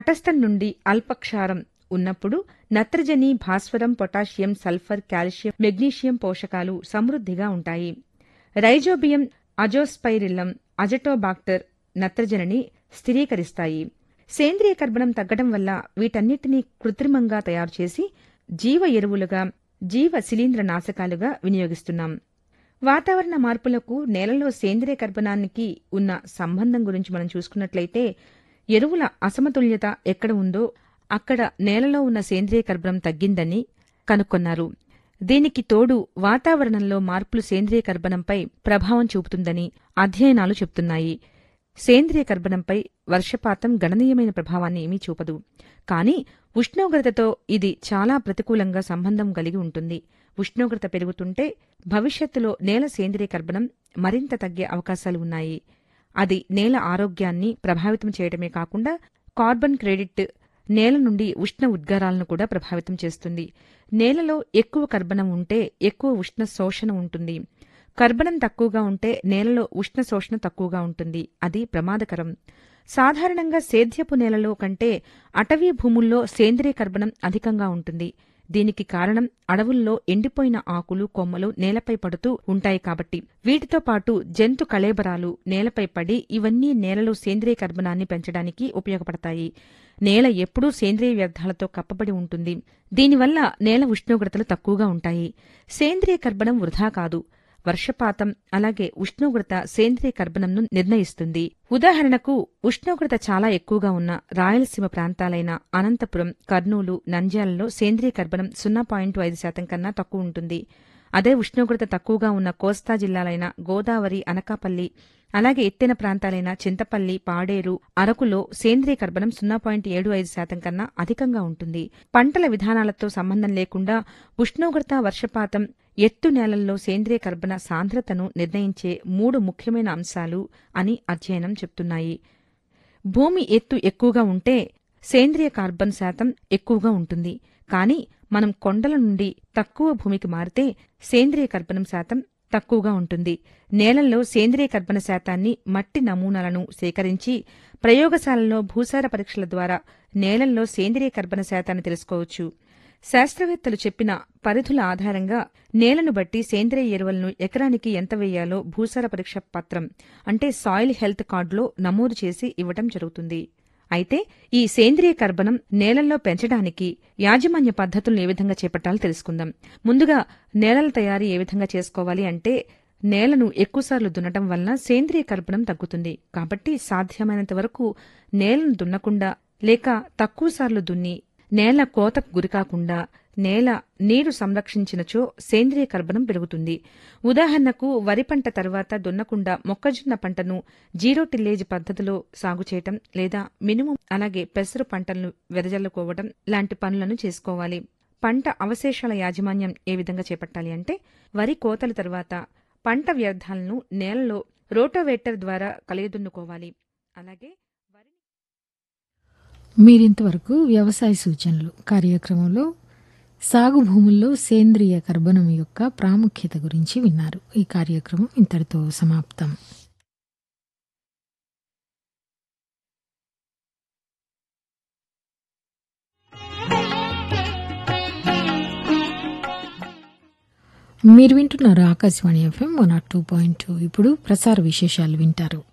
తటస్థం నుండి అల్పక్షారం ఉన్నప్పుడు నత్రజని భాస్వరం పొటాషియం సల్ఫర్ కాల్షియం మెగ్నీషియం పోషకాలు సమృద్ధిగా ఉంటాయి రైజోబియం అజోస్పైరిల్లం అజటోబాక్టర్ నత్రజనిని స్థిరీకరిస్తాయి సేంద్రియ కర్బనం తగ్గడం వల్ల వీటన్నిటినీ కృత్రిమంగా తయారు చేసి జీవ ఎరువులుగా జీవ శిలీంద్ర నాశకాలుగా వినియోగిస్తున్నాం వాతావరణ మార్పులకు నేలలో సేంద్రియ కర్బనానికి ఉన్న సంబంధం గురించి మనం చూసుకున్నట్లయితే ఎరువుల అసమతుల్యత ఎక్కడ ఉందో అక్కడ నేలలో ఉన్న సేంద్రియ కర్బనం తగ్గిందని కనుక్కొన్నారు దీనికి తోడు వాతావరణంలో మార్పులు సేంద్రియ కర్బనంపై ప్రభావం చూపుతుందని అధ్యయనాలు చెబుతున్నాయి సేంద్రియ కర్బనంపై వర్షపాతం గణనీయమైన ప్రభావాన్ని ఏమీ చూపదు కానీ ఉష్ణోగ్రతతో ఇది చాలా ప్రతికూలంగా సంబంధం కలిగి ఉంటుంది ఉష్ణోగ్రత పెరుగుతుంటే భవిష్యత్తులో నేల సేంద్రియ కర్బనం మరింత తగ్గే అవకాశాలు ఉన్నాయి అది నేల ఆరోగ్యాన్ని ప్రభావితం చేయడమే కాకుండా కార్బన్ క్రెడిట్ నేల నుండి ఉష్ణ ఉద్గారాలను కూడా ప్రభావితం చేస్తుంది నేలలో ఎక్కువ కర్బనం ఉంటే ఎక్కువ ఉష్ణ శోషణ ఉంటుంది కర్బనం తక్కువగా ఉంటే నేలలో ఉష్ణ శోషణ తక్కువగా ఉంటుంది అది ప్రమాదకరం సాధారణంగా సేద్యపు నేలలో కంటే అటవీ భూముల్లో సేంద్రియ కర్బనం అధికంగా ఉంటుంది దీనికి కారణం అడవుల్లో ఎండిపోయిన ఆకులు కొమ్మలు నేలపై పడుతూ ఉంటాయి కాబట్టి వీటితో పాటు జంతు కళేబరాలు నేలపై పడి ఇవన్నీ నేలలో సేంద్రియ కర్బనాన్ని పెంచడానికి ఉపయోగపడతాయి నేల ఎప్పుడూ సేంద్రియ వ్యర్థాలతో కప్పబడి ఉంటుంది దీనివల్ల నేల ఉష్ణోగ్రతలు తక్కువగా ఉంటాయి సేంద్రియ కర్బనం వృధా కాదు వర్షపాతం అలాగే ఉష్ణోగ్రత సేంద్రియ కర్బనంను నిర్ణయిస్తుంది ఉదాహరణకు ఉష్ణోగ్రత చాలా ఎక్కువగా ఉన్న రాయలసీమ ప్రాంతాలైన అనంతపురం కర్నూలు నంద్యాలలో సేంద్రియ కర్బనం సున్నా పాయింట్ ఐదు శాతం కన్నా తక్కువ ఉంటుంది అదే ఉష్ణోగ్రత తక్కువగా ఉన్న కోస్తా జిల్లాలైన గోదావరి అనకాపల్లి అలాగే ఎత్తైన ప్రాంతాలైన చింతపల్లి పాడేరు అరకులో సేంద్రియ కర్బనం సున్నా పాయింట్ ఏడు ఐదు శాతం కన్నా అధికంగా ఉంటుంది పంటల విధానాలతో సంబంధం లేకుండా ఉష్ణోగ్రత వర్షపాతం ఎత్తు నేలల్లో సేంద్రియ కర్బన సాంద్రతను నిర్ణయించే మూడు ముఖ్యమైన అంశాలు అని అధ్యయనం చెప్తున్నాయి భూమి ఎత్తు ఎక్కువగా ఉంటే సేంద్రియ కార్బన్ శాతం ఎక్కువగా ఉంటుంది కానీ మనం కొండల నుండి తక్కువ భూమికి మారితే సేంద్రియ కర్బనం శాతం తక్కువగా ఉంటుంది నేలల్లో సేంద్రియ కర్బన శాతాన్ని మట్టి నమూనాలను సేకరించి ప్రయోగశాలలో భూసార పరీక్షల ద్వారా నేలల్లో సేంద్రియ కర్బన శాతాన్ని తెలుసుకోవచ్చు శాస్త్రవేత్తలు చెప్పిన పరిధుల ఆధారంగా నేలను బట్టి సేంద్రియ ఎరువులను ఎకరానికి ఎంత వేయాలో భూసార పరీక్ష పత్రం అంటే సాయిల్ హెల్త్ కార్డులో నమోదు చేసి ఇవ్వటం జరుగుతుంది అయితే ఈ సేంద్రియ కర్బనం నేలల్లో పెంచడానికి యాజమాన్య పద్ధతులను ఏ విధంగా చేపట్టాలో తెలుసుకుందాం ముందుగా నేలల తయారీ ఏ విధంగా చేసుకోవాలి అంటే నేలను ఎక్కువసార్లు దున్నటం వలన సేంద్రియ కర్బనం తగ్గుతుంది కాబట్టి సాధ్యమైనంత వరకు నేలను దున్నకుండా లేక తక్కువసార్లు దున్ని నేల కోతకు గురికాకుండా నేల నీరు సంరక్షించినచో సేంద్రియ కర్బనం పెరుగుతుంది ఉదాహరణకు వరి పంట తర్వాత దున్నకుండా మొక్కజొన్న పంటను జీరో టిల్లేజ్ పద్ధతిలో సాగు చేయటం లేదా మినుము అలాగే పెసరు పంటలను వెదజల్లుకోవడం లాంటి పనులను చేసుకోవాలి పంట అవశేషాల యాజమాన్యం ఏ విధంగా చేపట్టాలి అంటే వరి కోతల తర్వాత పంట వ్యర్థాలను నేలలో రోటోవేటర్ ద్వారా కలియదున్నుకోవాలి అలాగే మీరింతవరకు వ్యవసాయ సూచనలు కార్యక్రమంలో సాగు భూముల్లో సేంద్రియ కర్బనం యొక్క ప్రాముఖ్యత గురించి విన్నారు ఈ కార్యక్రమం ఇంతటితో సమాప్తం మీరు వింటున్నారు Akashvani FM one nought two point two ఇప్పుడు ప్రసార విశేషాలు వింటారు